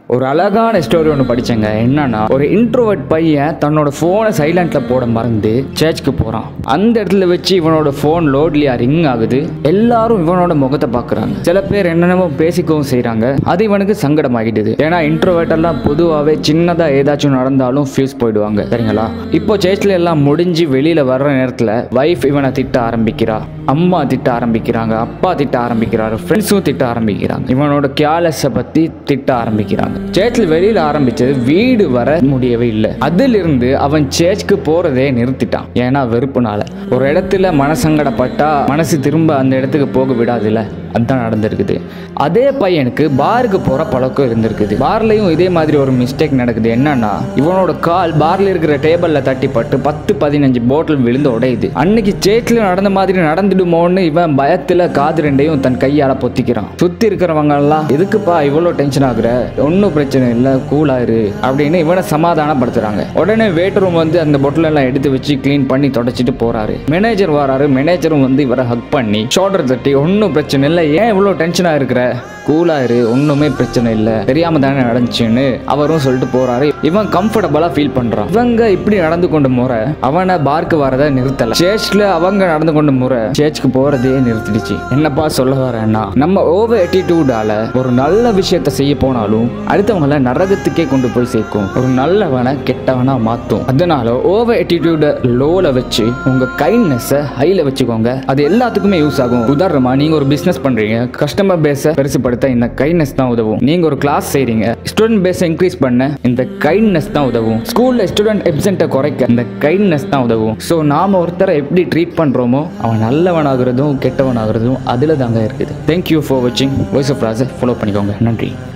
ஒரு அழகான ஸ்டோரி ஒன்று படிச்சேங்க என்னன்னா ஒரு இன்ட்ரோவர்ட் பையன் தன்னோட ஃபோனை சைலண்ட்ல போட மறந்து சர்ச்சுக்கு போறான் அந்த இடத்துல வச்சு இவனோட ஃபோன் லோட்லியா ரிங் ஆகுது எல்லாரும் இவனோட முகத்தை பார்க்குறாங்க சில பேர் என்னென்னமோ பேசிக்கவும் செய்றாங்க அது இவனுக்கு சங்கடமாகிடுது ஏன்னா இன்ட்ரோவர்ட் எல்லாம் பொதுவாகவே சின்னதா ஏதாச்சும் நடந்தாலும் ஃபியூஸ் போயிடுவாங்க சரிங்களா இப்போ சர்ச்சில் எல்லாம் முடிஞ்சு வெளியில வர்ற நேரத்தில் வைஃப் இவனை திட்ட ஆரம்பிக்கிறா அம்மா திட்ட ஆரம்பிக்கிறாங்க அப்பா திட்ட ஆரம்பிக்கிறாரு ஃப்ரெண்ட்ஸும் திட்ட ஆரம்பிக்கிறாங்க இவனோட கேர்லெஸ்ஸை பத்தி திட்ட ஆரம்பிக்கிறாங்க சேர்ச்சில் வெளியில ஆரம்பிச்சது வீடு வர முடியவே இல்லை அதிலிருந்து அவன் சேர்ச்சுக்கு போறதே நிறுத்திட்டான் ஏன்னா வெறுப்புனால ஒரு இடத்துல மனசங்கடப்பட்டா மனசு திரும்ப அந்த இடத்துக்கு போக விடாதுல்ல அதான் நடந்திருக்குது அதே பையனுக்கு பாருக்கு போற பழக்கம் இருந்திருக்குது பார்லயும் இதே மாதிரி ஒரு மிஸ்டேக் நடக்குது என்னன்னா இவனோட கால் பார்ல இருக்கிற டேபிள்ல தட்டி பட்டு பத்து பதினஞ்சு போட்டல் விழுந்து உடையுது அன்னைக்கு சேட்ல நடந்த மாதிரி நடந்துடுமோன்னு இவன் பயத்துல காது ரெண்டையும் தன் கையால பொத்திக்கிறான் சுத்தி இருக்கிறவங்க எல்லாம் எதுக்குப்பா இவ்வளவு டென்ஷன் ஆகுற ஒன்றும் பிரச்சனை இல்லை கூலாயிரு அப்படின்னு இவனை சமாதானப்படுத்துறாங்க உடனே வேட்டர் ரூம் வந்து அந்த பொட்டில் எல்லாம் எடுத்து வச்சு க்ளீன் பண்ணி தொடச்சிட்டு போறாரு மேனேஜர் வராரு மேனேஜரும் வந்து இவரை ஹக் பண்ணி ஷோல்டர் தட்டி ஒன்றும் பிரச்சனை இல்லை ஏன் இவ்வளோ டென்ஷனாக இருக்கிற கூலாயிரு ஒன்றுமே பிரச்சனை இல்லை தெரியாம தானே நடந்துச்சுன்னு அவரும் சொல்லிட்டு போறாரு இவன் கம்ஃபர்டபுளா ஃபீல் பண்றான் இவங்க இப்படி நடந்து கொண்டு முறை அவனை பார்க்கு வரதை நிறுத்தல சேர்ச்ல அவங்க நடந்து கொண்டு முறை சேர்ச்சுக்கு போறதே நிறுத்திடுச்சு என்னப்பா சொல்ல வரேன்னா நம்ம ஓவர் attitude-ஆல ஒரு நல்ல விஷயத்த செய்ய போனாலும் அடுத்தவங்கள நரகத்துக்கே கொண்டு போய் சேர்க்கும் ஒரு நல்லவனை கெட்டவனா மாத்தும் அதனால ஓவர் attitude லோல வச்சு உங்க கைண்ட்னஸை ஹைல வச்சுக்கோங்க அது எல்லாத்துக்குமே யூஸ் ஆகும் உதாரணமா நீங்க ஒரு பிசினஸ் பண்றீங்க கஸ்டமர் பேஸை பெருசுப்படுத்த இந்த கைண்ட்னஸ் தான் உதவும் நீங்க ஒரு கிளாஸ் செய்றீங்க ஸ்டூடெண்ட் பேஸை இன்க்ரீஸ் பண்ண இந்த கைண்ட்னஸ் தான் உதவும் ஸ்கூல்ல ஸ்டூடெண்ட் எப்சென்ட்டை குறைக்க இந்த கைண்ட்னஸ் தான் உதவும் ஸோ நாம ஒருத்தரை எப்படி ட்ரீட் பண்றோமோ அவன் நல்லவனாகிறதும் கெட்டவனாகிறதும் அதுல தாங்க இருக்குது தேங்க்யூ ஃபார் வாட்சிங் வாய்ஸ் ஆஃப் ராஜை ஃபாலோ பண்ணிக்கோங்க நன்றி